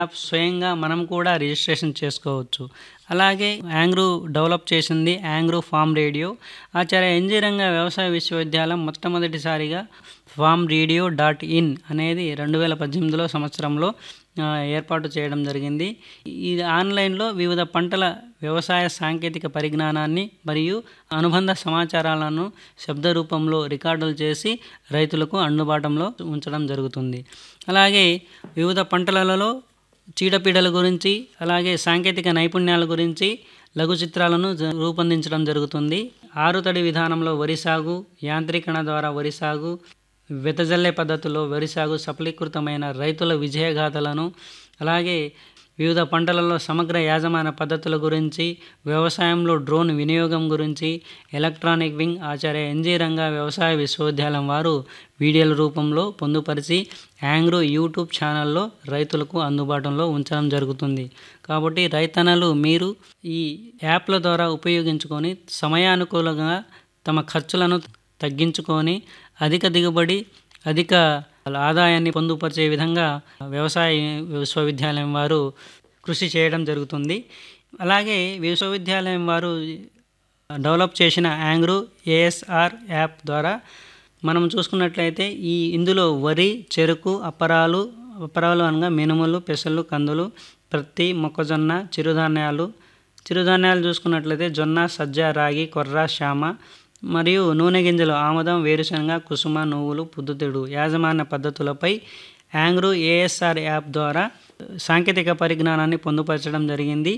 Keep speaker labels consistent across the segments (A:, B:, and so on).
A: app స్వయంగా మనం కూడా రిజిస్ట్రేషన్ చేసుకోవచ్చు అలాగే యాంగ్రూ డెవలప్ చేసింది ANGRAU farm radio Acharya N G Ranga వ్యవసాయ విశ్వవిద్యాలయం మొట్టమొదటిసారిగా ఫామ్ రేడియో డాట్ ఇన్ అనేది రెండు వేల పద్దెనిమిదిలో సంవత్సరంలో ఆ, ఏర్పాటు చేయడం జరిగింది ఇది ఆన్లైన్లో వివిధ పంటల వ్యవసాయ సాంకేతిక పరిజ్ఞానాన్ని మరియు అనుబంధ సమాచారాలను శబ్ద రూపంలో రికార్డులు చేసి రైతులకు అందుబాటులో ఉంచడం జరుగుతుంది అలాగే వివిధ పంటలలో చీడపీడల గురించి అలాగే సాంకేతిక నైపుణ్యాల గురించి లఘు చిత్రాలను జ- రూపొందించడం జరుగుతుంది ఆరుతడి విధానంలో వరి సాగు యాంత్రీకరణ ద్వారా వరి సాగు వెదజల్లే పద్ధతిలో వరి సాగు సఫలీకృతమైన రైతుల విజయగాథలను అలాగే వివిధ పంటలలో సమగ్ర యాజమాన్య పద్ధతుల గురించి వ్యవసాయంలో డ్రోన్ వినియోగం గురించి electronic wing Acharya N G Ranga వ్యవసాయ విశ్వవిద్యాలయం వారు వీడియోల రూపంలో పొందుపరిచి యాంగ్రో యూట్యూబ్ ఛానల్లో రైతులకు అందుబాటులో ఉంచడం జరుగుతుంది కాబట్టి రైతన్నలు మీరు ఈ యాప్ల ద్వారా ఉపయోగించుకొని సమయానుకూలంగా తమ ఖర్చులను తగ్గించుకొని అధిక దిగుబడి అధిక ఆదాయాన్ని పొందుపరిచే విధంగా వ్యవసాయ విశ్వవిద్యాలయం వారు కృషి చేయడం జరుగుతుంది అలాగే విశ్వవిద్యాలయం వారు డెవలప్ చేసిన యాంగ్రూ ఏఎస్ఆర్ యాప్ ద్వారా మనం చూసుకున్నట్లయితే ఈ ఇందులో వరి చెరుకు అప్పరాలు అప్పరాలు అనగా మినుములు పెసలు కందులు ప్రత్తి మొక్కజొన్న చిరుధాన్యాలు చిరుధాన్యాలు చూసుకున్నట్లయితే జొన్న సజ్జ రాగి కొర్ర శ్యామ మరియు నూనె గింజలు ఆముదం వేరుశనగ కుసుమ నువ్వులు పొద్దుతిడు యాజమాన్య పద్ధతులపై యాంగ్రూ ఏఎస్ఆర్ యాప్ ద్వారా సాంకేతిక పరిజ్ఞానాన్ని పొందుపరచడం జరిగింది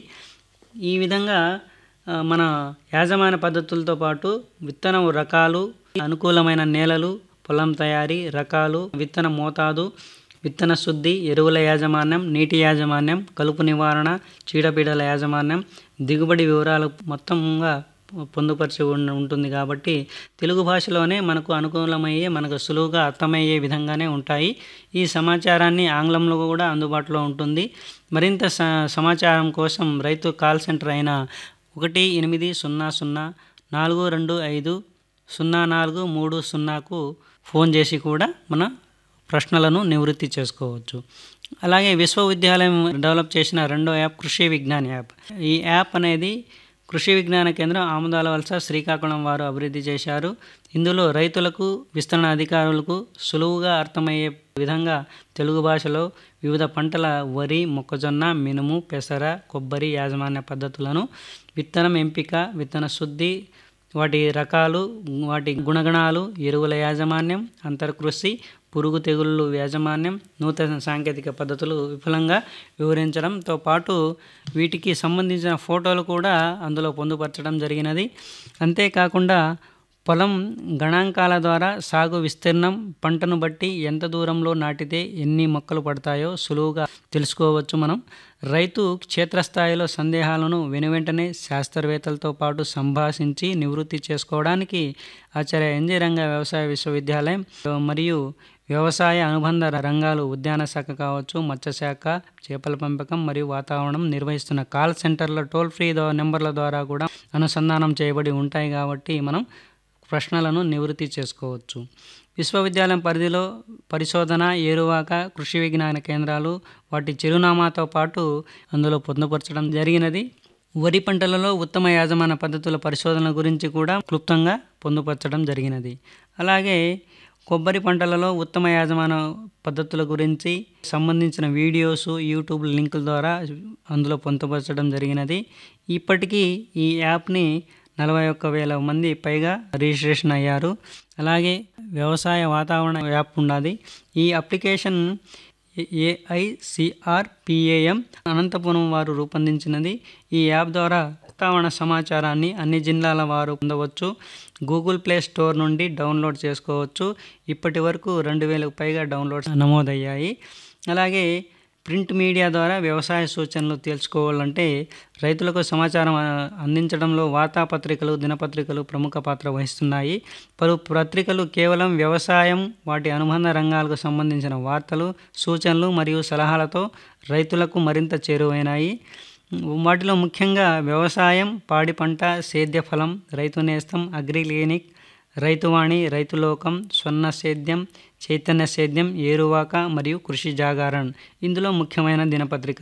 A: ఈ విధంగా ఆ, మన యాజమాన్య పద్ధతులతో పాటు విత్తనం రకాలు అనుకూలమైన నేలలు పొలం తయారీ రకాలు విత్తన మోతాదు విత్తన శుద్ధి ఎరువుల యాజమాన్యం నీటి యాజమాన్యం కలుపు నివారణ చీడపీడల యాజమాన్యం దిగుబడి వివరాలు మొత్తంగా పొందుపరిచి ఉం- ఉంటుంది కాబట్టి తెలుగు భాషలోనే మనకు అనుకూలమయ్యే మనకు సులువుగా అర్థమయ్యే విధంగానే ఉంటాయి ఈ సమాచారాన్ని ఆంగ్లంలో కూడా అందుబాటులో ఉంటుంది మరింత స సమాచారం కోసం రైతు కాల్ సెంటర్ అయిన ఒకటి ఎనిమిది సున్నా సున్నా నాలుగు రెండు ఐదు సున్నా నాలుగు మూడు సున్నాకు ఫోన్ చేసి కూడా మన ప్రశ్నలను నివృత్తి చేసుకోవచ్చు అలాగే విశ్వవిద్యాలయం డెవలప్ చేసిన రెండో యాప్ కృషి విజ్ఞాన్ యాప్ ఈ యాప్ అనేది కృషి విజ్ఞాన కేంద్రం ఆముదాల వలస శ్రీకాకుళం వారు అభివృద్ధి చేశారు ఇందులో రైతులకు విస్తరణ అధికారులకు సులువుగా అర్థమయ్యే విధంగా తెలుగు భాషలో వివిధ పంటల వరి మొక్కజొన్న మినుము పెసర కొబ్బరి యాజమాన్య పద్ధతులను విత్తనం ఎంపిక విత్తన శుద్ధి వాటి రకాలు వాటి గుణగణాలు ఎరువుల యాజమాన్యం అంతర్కృషి పురుగు తెగుళ్ళు యాజమాన్యం నూతన సాంకేతిక పద్ధతులు విఫలంగా వివరించడంతో పాటు వీటికి సంబంధించిన ఫోటోలు కూడా అందులో పొందుపరచడం జరిగినది అంతేకాకుండా పొలం గణాంకాల ద్వారా సాగు విస్తీర్ణం పంటను బట్టి ఎంత దూరంలో నాటితే ఎన్ని మొక్కలు పడతాయో సులువుగా తెలుసుకోవచ్చు మనం రైతు క్షేత్రస్థాయిలో సందేహాలను వెనువెంటనే శాస్త్రవేత్తలతో పాటు సంభాషించి నివృత్తి చేసుకోవడానికి ఆచార్య ఎన్జి రంగ వ్యవసాయ విశ్వవిద్యాలయం మరియు వ్యవసాయ అనుబంధ రంగాలు ఉద్యాన శాఖ కావచ్చు మత్స్యశాఖ చేపల పెంపకం మరియు వాతావరణం నిర్వహిస్తున్న కాల్ సెంటర్ల టోల్ ఫ్రీ దో- నెంబర్ల ద్వారా కూడా అనుసంధానం చేయబడి ఉంటాయి కాబట్టి మనం ప్రశ్నలను నివృత్తి చేసుకోవచ్చు విశ్వవిద్యాలయం పరిధిలో పరిశోధన ఏరువాక కృషి విజ్ఞాన కేంద్రాలు వాటి చిరునామాతో పాటు అందులో పొందుపరచడం జరిగినది వరి పంటలలో ఉత్తమ యాజమాన్య పద్ధతుల పరిశోధన గురించి కూడా క్లుప్తంగా పొందుపరచడం జరిగినది అలాగే కొబ్బరి పంటలలో ఉత్తమ యాజమాన్య పద్ధతుల గురించి సంబంధించిన వీడియోస్ యూట్యూబ్ లింకుల ద్వారా అందులో పొందుపరచడం జరిగినది ఇప్పటికీ ఈ యాప్ని నలభై ఒక్క వేల మంది పైగా రిజిస్ట్రేషన్ అయ్యారు అలాగే వ్యవసాయ వాతావరణ యాప్ ఉన్నది ఈ అప్లికేషన్ ఏఐసిఆర్పిఏఎం అనంతపురం వారు రూపొందించినది ఈ యాప్ ద్వారా వాతావరణ సమాచారాన్ని అన్ని జిల్లాల వారు పొందవచ్చు గూగుల్ ప్లే స్టోర్ నుండి డౌన్లోడ్ చేసుకోవచ్చు ఇప్పటి వరకు రెండు వేలకు పైగా డౌన్లోడ్స్ నమోదయ్యాయి అలాగే ప్రింట్ మీడియా ద్వారా వ్యవసాయ సూచనలు తెలుసుకోవాలంటే రైతులకు సమాచారం ఆ, అందించడంలో వార్తాపత్రికలు దినపత్రికలు ప్రముఖ పాత్ర వహిస్తున్నాయి పలు పత్రికలు కేవలం వ్యవసాయం వాటి అనుబంధ రంగాలకు సంబంధించిన వార్తలు సూచనలు మరియు సలహాలతో రైతులకు మరింత చేరువైనాయి వాటిలో ముఖ్యంగా వ్యవసాయం పాడి పంట సేద్య ఫలం రైతు నేస్తం అగ్రి క్లినిక్ రైతువాణి రైతులోకం స్వర్ణ సేద్యం చైతన్య సేద్యం ఏరువాక మరియు కృషి జాగారన్ ఇందులో ముఖ్యమైన దినపత్రిక